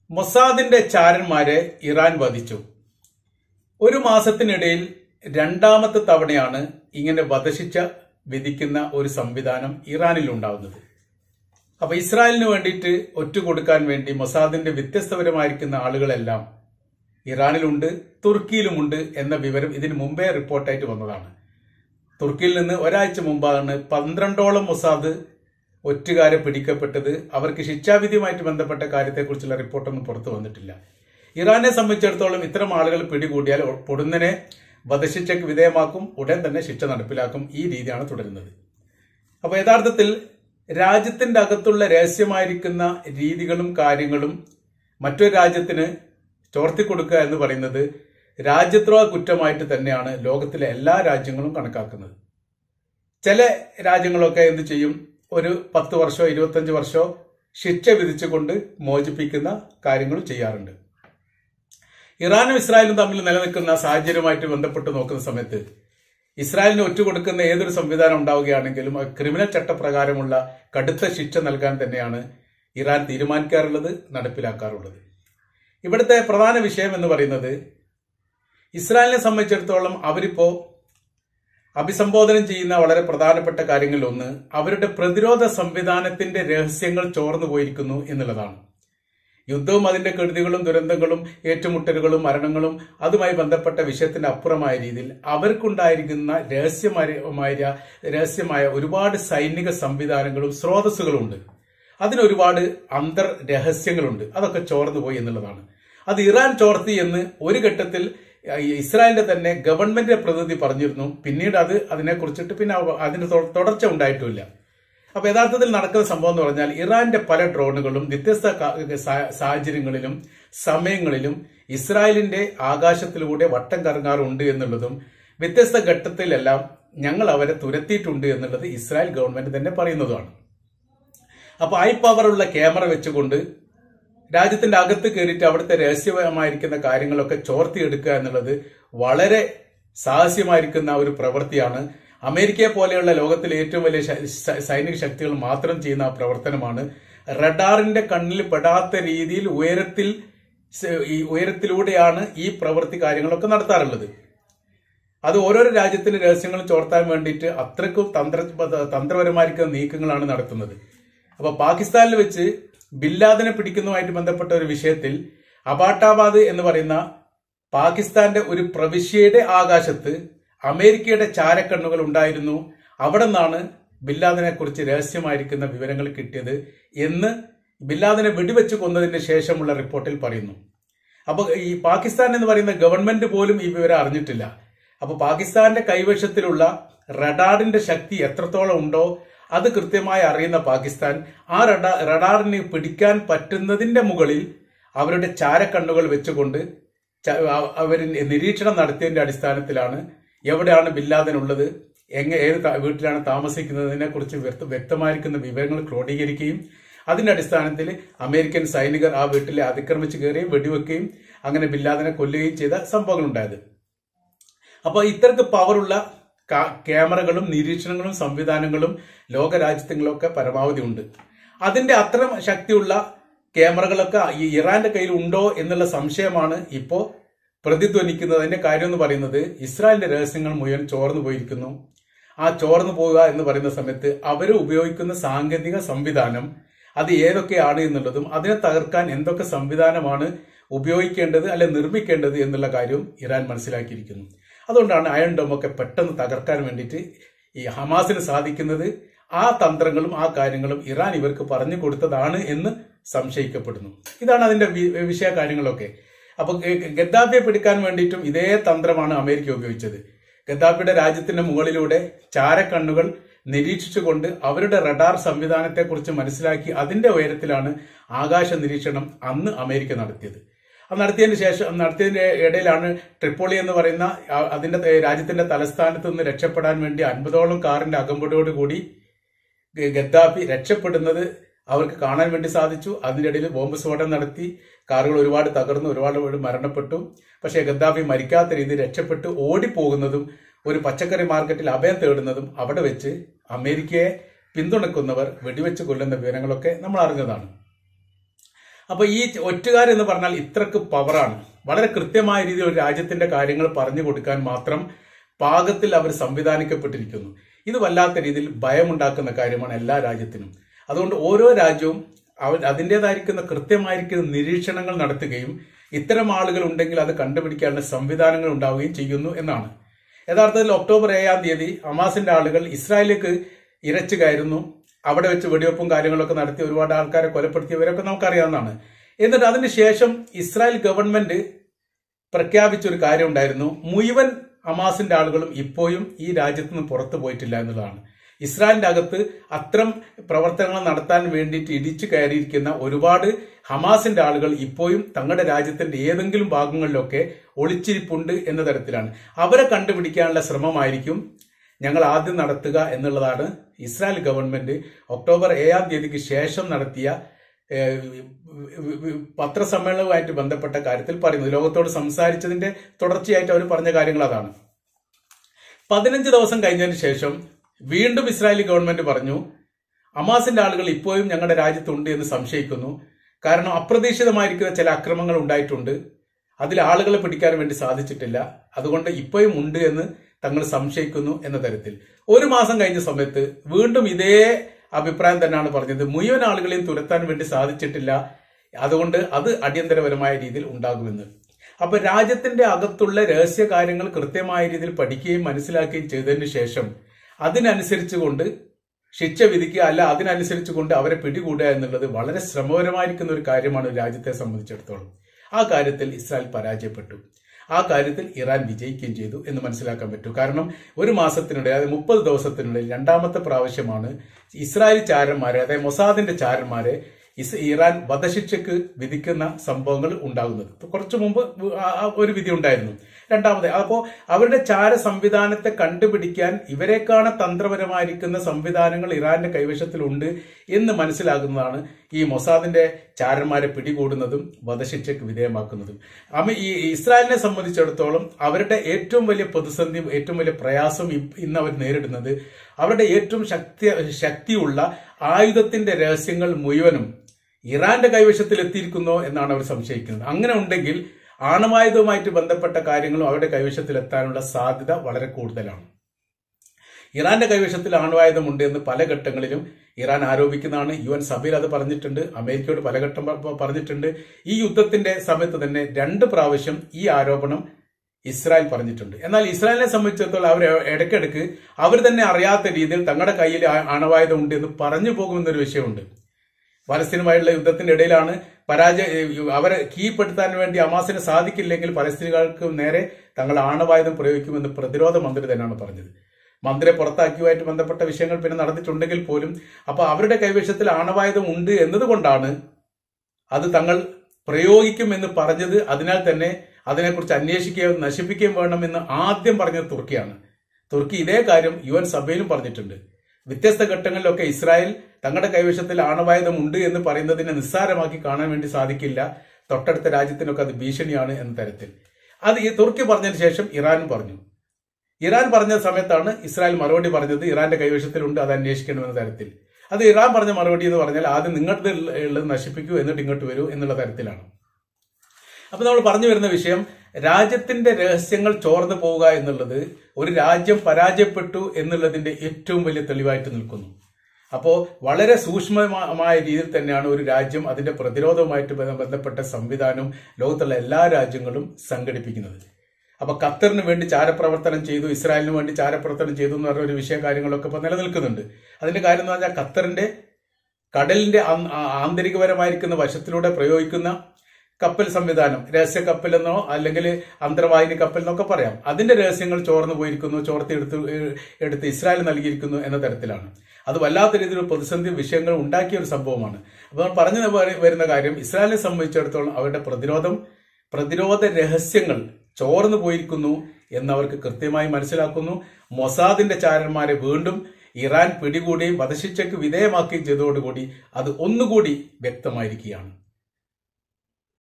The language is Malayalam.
മൊസാദിന്റെ ചാരന്മാരെ ഇറാൻ വധിച്ചു ഒരു മാസത്തിനിടയിൽ രണ്ടാമത്തെ തവണയാണ് ഇങ്ങനെ വധശിക്ഷ വിധിക്കുന്ന ഒരു സംവിധാനം ഇറാനിൽ ഉണ്ടാവുന്നത് അപ്പൊ ഇസ്രായേലിന് വേണ്ടിയിട്ട് ഒറ്റുകൊടുക്കാൻ വേണ്ടി മൊസാദിന്റെ വ്യത്യസ്തപരമായിരിക്കുന്ന ആളുകളെല്ലാം ഇറാനിലുണ്ട് തുർക്കിയിലുമുണ്ട് എന്ന വിവരം ഇതിനു മുമ്പേ റിപ്പോർട്ടായിട്ട് വന്നതാണ് തുർക്കിയിൽ നിന്ന് ഒരാഴ്ച മുമ്പാണ് പന്ത്രണ്ടോളം മൊസാദ് ഒറ്റുകാരെ പിടിക്കപ്പെട്ടത് അവർക്ക് ശിക്ഷാവിധിയുമായിട്ട് ബന്ധപ്പെട്ട കാര്യത്തെക്കുറിച്ചുള്ള റിപ്പോർട്ടൊന്നും പുറത്തു വന്നിട്ടില്ല ഇറാനെ സംബന്ധിച്ചിടത്തോളം ഇത്തരം ആളുകൾ പിടികൂടിയാൽ പൊടുന്നനെ വധശിക്ഷയ്ക്ക് വിധേയമാക്കും ഉടൻ തന്നെ ശിക്ഷ നടപ്പിലാക്കും ഈ രീതിയാണ് തുടരുന്നത് അപ്പൊ യഥാർത്ഥത്തിൽ രാജ്യത്തിന്റെ അകത്തുള്ള രഹസ്യമായിരിക്കുന്ന രീതികളും കാര്യങ്ങളും മറ്റൊരു രാജ്യത്തിന് ചോർത്തി കൊടുക്കുക എന്ന് പറയുന്നത് രാജ്യദ്രോഹ കുറ്റമായിട്ട് തന്നെയാണ് ലോകത്തിലെ എല്ലാ രാജ്യങ്ങളും കണക്കാക്കുന്നത് ചില രാജ്യങ്ങളൊക്കെ എന്ത് ചെയ്യും ഒരു പത്ത് വർഷമോ ഇരുപത്തഞ്ച് വർഷമോ ശിക്ഷ വിധിച്ചുകൊണ്ട് മോചിപ്പിക്കുന്ന കാര്യങ്ങൾ ചെയ്യാറുണ്ട് ഇറാനും ഇസ്രായേലും തമ്മിൽ നിലനിൽക്കുന്ന സാഹചര്യമായിട്ട് ബന്ധപ്പെട്ട് നോക്കുന്ന സമയത്ത് ഇസ്രായേലിന് ഒറ്റുകൊടുക്കുന്ന ഏതൊരു സംവിധാനം ഉണ്ടാവുകയാണെങ്കിലും അത് ക്രിമിനൽ ചട്ടപ്രകാരമുള്ള കടുത്ത ശിക്ഷ നൽകാൻ തന്നെയാണ് ഇറാൻ തീരുമാനിക്കാറുള്ളത് നടപ്പിലാക്കാറുള്ളത് ഇവിടുത്തെ പ്രധാന വിഷയം എന്ന് പറയുന്നത് ഇസ്രായേലിനെ സംബന്ധിച്ചിടത്തോളം അവരിപ്പോ അഭിസംബോധന ചെയ്യുന്ന വളരെ പ്രധാനപ്പെട്ട കാര്യങ്ങളിലൊന്ന് അവരുടെ പ്രതിരോധ സംവിധാനത്തിന്റെ രഹസ്യങ്ങൾ ചോർന്നു പോയിരിക്കുന്നു എന്നുള്ളതാണ് യുദ്ധവും അതിന്റെ കെടുതികളും ദുരന്തങ്ങളും ഏറ്റുമുട്ടലുകളും മരണങ്ങളും അതുമായി ബന്ധപ്പെട്ട വിഷയത്തിന് അപ്പുറമായ രീതിയിൽ അവർക്കുണ്ടായിരിക്കുന്ന രഹസ്യമായ രഹസ്യമായ ഒരുപാട് സൈനിക സംവിധാനങ്ങളും സ്രോതസ്സുകളും ഉണ്ട് അതിനൊരുപാട് അന്തർ രഹസ്യങ്ങളുണ്ട് അതൊക്കെ ചോർന്നു പോയി എന്നുള്ളതാണ് അത് ഇറാൻ ചോർത്തി എന്ന് ഒരു ഘട്ടത്തിൽ ഇസ്രായേലിന്റെ തന്നെ ഗവൺമെന്റ് പ്രതിനിധി പറഞ്ഞിരുന്നു പിന്നീട് അത് അതിനെക്കുറിച്ചിട്ട് പിന്നെ അതിന് തുടർച്ച ഉണ്ടായിട്ടുമില്ല അപ്പൊ യഥാർത്ഥത്തിൽ നടക്കുന്ന സംഭവം എന്ന് പറഞ്ഞാൽ ഇറാന്റെ പല ഡ്രോണുകളും വ്യത്യസ്ത സാഹചര്യങ്ങളിലും സമയങ്ങളിലും ഇസ്രായേലിന്റെ ആകാശത്തിലൂടെ വട്ടം കറങ്ങാറുണ്ട് എന്നുള്ളതും വ്യത്യസ്ത ഘട്ടത്തിലെല്ലാം ഞങ്ങൾ അവരെ തുരത്തിയിട്ടുണ്ട് എന്നുള്ളത് ഇസ്രായേൽ ഗവൺമെന്റ് തന്നെ പറയുന്നതുമാണ് അപ്പൊ ഐ പവറുള്ള ക്യാമറ വെച്ചുകൊണ്ട് രാജ്യത്തിന്റെ അകത്ത് കയറിയിട്ട് അവിടുത്തെ രഹസ്യമായിരിക്കുന്ന കാര്യങ്ങളൊക്കെ ചോർത്തിയെടുക്കുക എന്നുള്ളത് വളരെ സാഹസ്യമായിരിക്കുന്ന ഒരു പ്രവൃത്തിയാണ് അമേരിക്കയെ പോലെയുള്ള ലോകത്തിലെ ഏറ്റവും വലിയ സൈനിക ശക്തികൾ മാത്രം ചെയ്യുന്ന ആ പ്രവർത്തനമാണ് റഡാറിന്റെ കണ്ണിൽ പെടാത്ത രീതിയിൽ ഉയരത്തിൽ ഈ ഉയരത്തിലൂടെയാണ് ഈ പ്രവൃത്തി കാര്യങ്ങളൊക്കെ നടത്താറുള്ളത് അത് ഓരോരോ രാജ്യത്തിന്റെ രഹസ്യങ്ങൾ ചോർത്താൻ വേണ്ടിയിട്ട് അത്രക്കും തന്ത്ര തന്ത്രപരമായിരിക്കുന്ന നീക്കങ്ങളാണ് നടത്തുന്നത് അപ്പൊ പാകിസ്ഥാനിൽ വെച്ച് ബില്ലാദിനെ പിടിക്കുന്നതുമായിട്ട് ബന്ധപ്പെട്ട ഒരു വിഷയത്തിൽ അബാട്ടാബാദ് എന്ന് പറയുന്ന പാകിസ്ഥാന്റെ ഒരു പ്രവിശ്യയുടെ ആകാശത്ത് അമേരിക്കയുടെ ചാരക്കണ്ണുകൾ ഉണ്ടായിരുന്നു അവിടെ നിന്നാണ് ബില്ലാദിനെ കുറിച്ച് രഹസ്യമായിരിക്കുന്ന വിവരങ്ങൾ കിട്ടിയത് എന്ന് ബില്ലാദിനെ വെടിവെച്ച് കൊന്നതിന് ശേഷമുള്ള റിപ്പോർട്ടിൽ പറയുന്നു അപ്പൊ ഈ പാകിസ്ഥാൻ എന്ന് പറയുന്ന ഗവൺമെന്റ് പോലും ഈ വിവരം അറിഞ്ഞിട്ടില്ല അപ്പൊ പാകിസ്ഥാന്റെ കൈവശത്തിലുള്ള റഡാറിന്റെ ശക്തി എത്രത്തോളം ഉണ്ടോ അത് കൃത്യമായി അറിയുന്ന പാകിസ്ഥാൻ ആ റഡാ റഡാറിന് പിടിക്കാൻ പറ്റുന്നതിന്റെ മുകളിൽ അവരുടെ ചാരക്കണ്ണുകൾ വെച്ചുകൊണ്ട് അവർ നിരീക്ഷണം നടത്തിയതിന്റെ അടിസ്ഥാനത്തിലാണ് എവിടെയാണ് ബില്ലാദൻ ഉള്ളത് എങ്ങനെ ഏത് വീട്ടിലാണ് താമസിക്കുന്നതിനെ കുറിച്ച് വ്യക്തമായിരിക്കുന്ന വിവരങ്ങൾ ക്രോഡീകരിക്കുകയും അതിന്റെ അടിസ്ഥാനത്തിൽ അമേരിക്കൻ സൈനികർ ആ വീട്ടിലെ അതിക്രമിച്ച് കയറുകയും വെടിവെക്കുകയും അങ്ങനെ ബില്ലാദിനെ കൊല്ലുകയും ചെയ്ത സംഭവങ്ങൾ ഉണ്ടായത് അപ്പോൾ ഇത്തരക്ക് പവറുള്ള ക്യാമറകളും നിരീക്ഷണങ്ങളും സംവിധാനങ്ങളും ലോകരാജ്യങ്ങളിലൊക്കെ പരമാവധി ഉണ്ട് അതിന്റെ അത്ര ശക്തിയുള്ള ക്യാമറകളൊക്കെ ഈ ഇറാന്റെ കയ്യിൽ ഉണ്ടോ എന്നുള്ള സംശയമാണ് ഇപ്പോ പ്രതിധ്വനിക്കുന്നത് അതിന്റെ കാര്യം എന്ന് പറയുന്നത് ഇസ്രായേലിന്റെ രഹസ്യങ്ങൾ മുഴുവൻ ചോർന്നു പോയിരിക്കുന്നു ആ ചോർന്നു പോവുക എന്ന് പറയുന്ന സമയത്ത് അവർ ഉപയോഗിക്കുന്ന സാങ്കേതിക സംവിധാനം അത് ഏതൊക്കെയാണ് എന്നുള്ളതും അതിനെ തകർക്കാൻ എന്തൊക്കെ സംവിധാനമാണ് ഉപയോഗിക്കേണ്ടത് അല്ലെ നിർമ്മിക്കേണ്ടത് എന്നുള്ള കാര്യവും ഇറാൻ മനസ്സിലാക്കിയിരിക്കുന്നു അതുകൊണ്ടാണ് അയൺ ഡോം ഒക്കെ പെട്ടെന്ന് തകർക്കാൻ വേണ്ടിയിട്ട് ഈ ഹമാസിന് സാധിക്കുന്നത് ആ തന്ത്രങ്ങളും ആ കാര്യങ്ങളും ഇറാൻ ഇവർക്ക് പറഞ്ഞു കൊടുത്തതാണ് എന്ന് സംശയിക്കപ്പെടുന്നു ഇതാണ് അതിന്റെ വിഷയ കാര്യങ്ങളൊക്കെ അപ്പൊ ഗദ്ദാഫിയെ പിടിക്കാൻ വേണ്ടിയിട്ടും ഇതേ തന്ത്രമാണ് അമേരിക്ക ഉപയോഗിച്ചത് ഗദ്ദാഫിയുടെ രാജ്യത്തിന്റെ മുകളിലൂടെ ചാരക്കണ്ണുകൾ നിരീക്ഷിച്ചുകൊണ്ട് അവരുടെ റഡാർ സംവിധാനത്തെക്കുറിച്ച് മനസ്സിലാക്കി അതിന്റെ ഉയരത്തിലാണ് ആകാശ നിരീക്ഷണം അന്ന് അമേരിക്ക നടത്തിയത് അത് നടത്തിയതിന് ശേഷം നടത്തിയതിന്റെ ഇടയിലാണ് ട്രിപ്പോളി എന്ന് പറയുന്ന അതിന്റെ രാജ്യത്തിന്റെ തലസ്ഥാനത്ത് നിന്ന് രക്ഷപ്പെടാൻ വേണ്ടി അൻപതോളം കാറിന്റെ അകമ്പടിയോട് കൂടി ഗദ്ദാഫി രക്ഷപ്പെടുന്നത് അവർക്ക് കാണാൻ വേണ്ടി സാധിച്ചു അതിനിടയിൽ ബോംബ് സ്ഫോടനം നടത്തി കാറുകൾ ഒരുപാട് തകർന്നു ഒരുപാട് പേര് മരണപ്പെട്ടു പക്ഷേ ഗദ്ദാഫി മരിക്കാത്ത രീതിയിൽ രക്ഷപ്പെട്ട് ഓടിപ്പോകുന്നതും ഒരു പച്ചക്കറി മാർക്കറ്റിൽ അഭയം തേടുന്നതും അവിടെ വെച്ച് അമേരിക്കയെ പിന്തുണക്കുന്നവർ വെടിവെച്ച് കൊല്ലുന്ന വിവരങ്ങളൊക്കെ നമ്മൾ അറിഞ്ഞതാണ് അപ്പൊ ഈ ഒറ്റുകാർ എന്ന് പറഞ്ഞാൽ ഇത്രക്ക് പവറാണ് വളരെ കൃത്യമായ രീതിയിൽ ഒരു രാജ്യത്തിന്റെ കാര്യങ്ങൾ പറഞ്ഞു കൊടുക്കാൻ മാത്രം പാകത്തിൽ അവർ സംവിധാനിക്കപ്പെട്ടിരിക്കുന്നു ഇത് വല്ലാത്ത രീതിയിൽ ഭയമുണ്ടാക്കുന്ന കാര്യമാണ് എല്ലാ രാജ്യത്തിനും അതുകൊണ്ട് ഓരോ രാജ്യവും അവർ അതിൻ്റെതായിരിക്കുന്ന കൃത്യമായിരിക്കുന്ന നിരീക്ഷണങ്ങൾ നടത്തുകയും ഇത്തരം ആളുകൾ ഉണ്ടെങ്കിൽ അത് കണ്ടുപിടിക്കാനുള്ള സംവിധാനങ്ങൾ ഉണ്ടാവുകയും ചെയ്യുന്നു എന്നാണ് യഥാർത്ഥത്തിൽ ഒക്ടോബർ ഏഴാം തീയതി ഹമാസിന്റെ ആളുകൾ ഇസ്രായേലിലേക്ക് ഇരച്ചു കയറുന്നു അവിടെ വെച്ച് വെടിവെപ്പും കാര്യങ്ങളൊക്കെ നടത്തി ഒരുപാട് ആൾക്കാരെ കൊലപ്പെടുത്തിയവരൊക്കെ നമുക്കറിയാവുന്നതാണ് എന്നിട്ട് അതിനുശേഷം ഇസ്രായേൽ ഗവൺമെന്റ് പ്രഖ്യാപിച്ച ഒരു കാര്യം ഉണ്ടായിരുന്നു മുഴുവൻ ഹമാസിന്റെ ആളുകളും ഇപ്പോഴും ഈ രാജ്യത്ത് നിന്ന് പുറത്തു പോയിട്ടില്ല എന്നുള്ളതാണ് ഇസ്രായേലിന്റെ അകത്ത് അത്തരം പ്രവർത്തനങ്ങൾ നടത്താൻ വേണ്ടിയിട്ട് ഇടിച്ചു കയറിയിരിക്കുന്ന ഒരുപാട് ഹമാസിന്റെ ആളുകൾ ഇപ്പോഴും തങ്ങളുടെ രാജ്യത്തിന്റെ ഏതെങ്കിലും ഭാഗങ്ങളിലൊക്കെ ഒളിച്ചിരിപ്പുണ്ട് എന്ന തരത്തിലാണ് അവരെ കണ്ടുപിടിക്കാനുള്ള ശ്രമമായിരിക്കും ഞങ്ങൾ ആദ്യം നടത്തുക എന്നുള്ളതാണ് ഇസ്രായേൽ ഗവൺമെന്റ് ഒക്ടോബർ ഏഴാം തീയതിക്ക് ശേഷം നടത്തിയ ഏഹ്, പത്രസമ്മേളനവുമായിട്ട് ബന്ധപ്പെട്ട കാര്യത്തിൽ പറയുന്നത് ലോകത്തോട് സംസാരിച്ചതിന്റെ തുടർച്ചയായിട്ട് അവർ പറഞ്ഞ കാര്യങ്ങൾ അതാണ് പതിനഞ്ച് ദിവസം കഴിഞ്ഞതിന് ശേഷം വീണ്ടും ഇസ്രായേലി ഗവൺമെന്റ് പറഞ്ഞു അമാസിന്റെ ആളുകൾ ഇപ്പോഴും ഞങ്ങളുടെ രാജ്യത്തുണ്ട് എന്ന് സംശയിക്കുന്നു കാരണം അപ്രതീക്ഷിതമായിരിക്കുന്ന ചില അക്രമങ്ങൾ ഉണ്ടായിട്ടുണ്ട് അതിൽ ആളുകളെ പിടിക്കാൻ വേണ്ടി സാധിച്ചിട്ടില്ല അതുകൊണ്ട് ഇപ്പോഴും ഉണ്ട് എന്ന് തങ്ങൾ സംശയിക്കുന്നു എന്ന തരത്തിൽ ഒരു മാസം കഴിഞ്ഞ സമയത്ത് വീണ്ടും ഇതേ അഭിപ്രായം തന്നെയാണ് പറഞ്ഞത് മുഴുവൻ ആളുകളെയും തുരത്താൻ വേണ്ടി സാധിച്ചിട്ടില്ല അതുകൊണ്ട് അത് അടിയന്തരപരമായ രീതിയിൽ ഉണ്ടാകുമെന്ന് അപ്പൊ രാജ്യത്തിന്റെ അകത്തുള്ള രഹസ്യ കാര്യങ്ങൾ കൃത്യമായ രീതിയിൽ പഠിക്കുകയും മനസ്സിലാക്കുകയും ചെയ്തതിന് ശേഷം അതിനനുസരിച്ചുകൊണ്ട് ശിക്ഷ വിധിക്കുക അല്ല അതിനനുസരിച്ചുകൊണ്ട് അവരെ പിടികൂടുക എന്നുള്ളത് വളരെ ശ്രമകരമായിരിക്കുന്ന ഒരു കാര്യമാണ് ഒരു രാജ്യത്തെ സംബന്ധിച്ചിടത്തോളം ആ കാര്യത്തിൽ ഇസ്രായേൽ പരാജയപ്പെട്ടു ആ കാര്യത്തിൽ ഇറാൻ വിജയിക്കുകയും ചെയ്തു എന്ന് മനസ്സിലാക്കാൻ പറ്റൂ കാരണം ഒരു മാസത്തിനിടെ അതായത് മുപ്പത് ദിവസത്തിനിടയിൽ രണ്ടാമത്തെ പ്രാവശ്യമാണ് ഇസ്രായേൽ ചാരന്മാരെ അതായത് മൊസാദിന്റെ ചാരന്മാരെ ഇസ് ഇറാൻ വധശിക്ഷയ്ക്ക് വിധിക്കുന്ന സംഭവങ്ങൾ ഉണ്ടാകുന്നത് ഇപ്പൊ കുറച്ചു മുമ്പ് ആ- ആ ഒരു വിധി ഉണ്ടായിരുന്നു രണ്ടാമത് അപ്പോ അവരുടെ ചാര സംവിധാനത്തെ കണ്ടുപിടിക്കാൻ ഇവരെക്കാണ് തന്ത്രപരമായിരിക്കുന്ന സംവിധാനങ്ങൾ ഇറാന്റെ കൈവശത്തിലുണ്ട് എന്ന് മനസ്സിലാകുന്നതാണ് ഈ മൊസാദിന്റെ ചാരന്മാരെ പിടികൂടുന്നതും വധശിക്ഷയ്ക്ക് വിധേയമാക്കുന്നതും അമ്മ ഈ ഇസ്രായേലിനെ സംബന്ധിച്ചിടത്തോളം അവരുടെ ഏറ്റവും വലിയ പ്രതിസന്ധി ഏറ്റവും വലിയ പ്രയാസം ഇ- ഇന്ന് അവർ നേരിടുന്നത് അവരുടെ ഏറ്റവും ശക്തി ശക്തിയുള്ള ആയുധത്തിന്റെ രഹസ്യങ്ങൾ മുഴുവനും ഇറാന്റെ കൈവശത്തിൽ എത്തിയിരിക്കുന്നോ എന്നാണ് അവർ സംശയിക്കുന്നത് അങ്ങനെ ഉണ്ടെങ്കിൽ ആണവായുധവുമായിട്ട് ബന്ധപ്പെട്ട കാര്യങ്ങളും അവരുടെ കൈവശത്തിൽ എത്താനുള്ള സാധ്യത വളരെ കൂടുതലാണ് ഇറാന്റെ കൈവശത്തിൽ ആണവായുധമുണ്ട് എന്ന് പല ഘട്ടങ്ങളിലും ഇറാൻ ആരോപിക്കുന്നതാണ് യു എൻ സഭയിൽ അത് പറഞ്ഞിട്ടുണ്ട് അമേരിക്കയോട് പല ഘട്ടം പ- പറഞ്ഞിട്ടുണ്ട് ഈ യുദ്ധത്തിന്റെ സമയത്ത് തന്നെ രണ്ട് പ്രാവശ്യം ഈ ആരോപണം ഇസ്രായേൽ പറഞ്ഞിട്ടുണ്ട് എന്നാൽ ഇസ്രായേലിനെ സംബന്ധിച്ചിടത്തോളം അവർ ഇടയ്ക്കിടയ്ക്ക് അവർ തന്നെ അറിയാത്ത രീതിയിൽ തങ്ങളുടെ കയ്യിൽ ആ- ആണവായുധം ഉണ്ട് എന്ന് പറഞ്ഞു പോകുമെന്നൊരു വിഷയമുണ്ട് പലസ്തീനുമായുള്ള യുദ്ധത്തിന്റെ ഇടയിലാണ് പരാജയ അവരെ കീഴ്പ്പെടുത്താൻ വേണ്ടി അമാസിന് സാധിക്കില്ലെങ്കിൽ പലസ്തീനുകൾക്ക് നേരെ തങ്ങൾ ആണവായുധം പ്രയോഗിക്കുമെന്ന് പ്രതിരോധ മന്ത്രി തന്നെയാണ് പറഞ്ഞത് മന്ത്രിയെ പുറത്താക്കിയുമായിട്ട് ബന്ധപ്പെട്ട വിഷയങ്ങൾ പിന്നെ നടന്നിട്ടുണ്ടെങ്കിൽ പോലും അപ്പൊ അവരുടെ കൈവശത്തിൽ ആണവായുധം ഉണ്ട് എന്നതുകൊണ്ടാണ് അത് തങ്ങൾ പ്രയോഗിക്കും എന്ന് പറഞ്ഞത് അതിനാൽ തന്നെ അതിനെക്കുറിച്ച് അന്വേഷിക്കുകയും നശിപ്പിക്കുകയും വേണമെന്ന് ആദ്യം പറഞ്ഞത് തുർക്കിയാണ് തുർക്കി ഇതേ കാര്യം യു എൻ സഭയിലും പറഞ്ഞിട്ടുണ്ട് വ്യത്യസ്ത ഘട്ടങ്ങളിലൊക്കെ ഇസ്രായേൽ തങ്ങളുടെ കൈവശത്തിൽ ആണവായുധം ഉണ്ട് എന്ന് പറയുന്നതിനെ നിസ്സാരമാക്കി കാണാൻ വേണ്ടി സാധിക്കില്ല തൊട്ടടുത്ത രാജ്യത്തിനൊക്കെ അത് ഭീഷണിയാണ് എന്ന തരത്തിൽ അത് ഈ തുർക്കി പറഞ്ഞതിന് ശേഷം ഇറാനും പറഞ്ഞു ഇറാൻ പറഞ്ഞ സമയത്താണ് ഇസ്രായേൽ മറുപടി പറഞ്ഞത് ഇറാന്റെ കൈവശത്തിലുണ്ട് അത് അന്വേഷിക്കണമെന്ന തരത്തിൽ അത് ഇറാൻ പറഞ്ഞ മറുപടി എന്ന് പറഞ്ഞാൽ ആദ്യം നിങ്ങളുടെ ഉള്ളത് നശിപ്പിക്കൂ എന്നിട്ട് ഇങ്ങോട്ട് വരൂ എന്നുള്ള തരത്തിലാണ് അപ്പൊ നമ്മൾ പറഞ്ഞു വരുന്ന വിഷയം രാജ്യത്തിന്റെ രഹസ്യങ്ങൾ ചോർന്നു പോവുക എന്നുള്ളത് ഒരു രാജ്യം പരാജയപ്പെട്ടു എന്നുള്ളതിന്റെ ഏറ്റവും വലിയ തെളിവായിട്ട് നിൽക്കുന്നു അപ്പോ വളരെ സൂക്ഷ്മമായ രീതിയിൽ തന്നെയാണ് ഒരു രാജ്യം അതിന്റെ പ്രതിരോധവുമായിട്ട് ബന്ധ- ബന്ധപ്പെട്ട സംവിധാനം ലോകത്തുള്ള എല്ലാ രാജ്യങ്ങളും സംഘടിപ്പിക്കുന്നത് അപ്പൊ ഖത്തറിന് വേണ്ടി ചാരപ്രവർത്തനം ചെയ്തു ഇസ്രായേലിന് വേണ്ടി ചാരപ്രവർത്തനം ചെയ്തു എന്ന് പറഞ്ഞ ഒരു വിഷയ കാര്യങ്ങളൊക്കെ ഇപ്പൊ നിലനിൽക്കുന്നുണ്ട് അതിന്റെ കാര്യം എന്ന് പറഞ്ഞാൽ ഖത്തറിന്റെ കടലിന്റെ ആം- ആ- ആന്തരികപരമായിരിക്കുന്ന വശത്തിലൂടെ പ്രയോഗിക്കുന്ന കപ്പൽ സംവിധാനം രഹസ്യ കപ്പൽ എന്നോ അല്ലെങ്കിൽ അന്തർവാഹിനി കപ്പൽ എന്നൊക്കെ പറയാം അതിന്റെ രഹസ്യങ്ങൾ ചോർന്നു പോയിരിക്കുന്നു ചോർത്തി എടുത്ത് ഏഹ് എടുത്ത് ഇസ്രായേൽ നൽകിയിരിക്കുന്നു എന്ന തരത്തിലാണ് അത് വല്ലാത്ത രീതിയിൽ പ്രതിസന്ധി വിഷയങ്ങൾ ഉണ്ടാക്കിയ ഒരു സംഭവമാണ് അപ്പോൾ നമ്മൾ പറഞ്ഞു വര- വരുന്ന കാര്യം ഇസ്രായേലിനെ സംബന്ധിച്ചിടത്തോളം അവരുടെ പ്രതിരോധം പ്രതിരോധ രഹസ്യങ്ങൾ ചോർന്നു പോയിരിക്കുന്നു എന്ന് അവർക്ക് കൃത്യമായി മനസ്സിലാക്കുന്നു മൊസാദിന്റെ ചാരന്മാരെ വീണ്ടും ഇറാൻ പിടികൂടുകയും വധശിക്ഷയ്ക്ക് വിധേയമാക്കുകയും ചെയ്തതോടുകൂടി അത് ഒന്നുകൂടി വ്യക്തമായിരിക്കുകയാണ്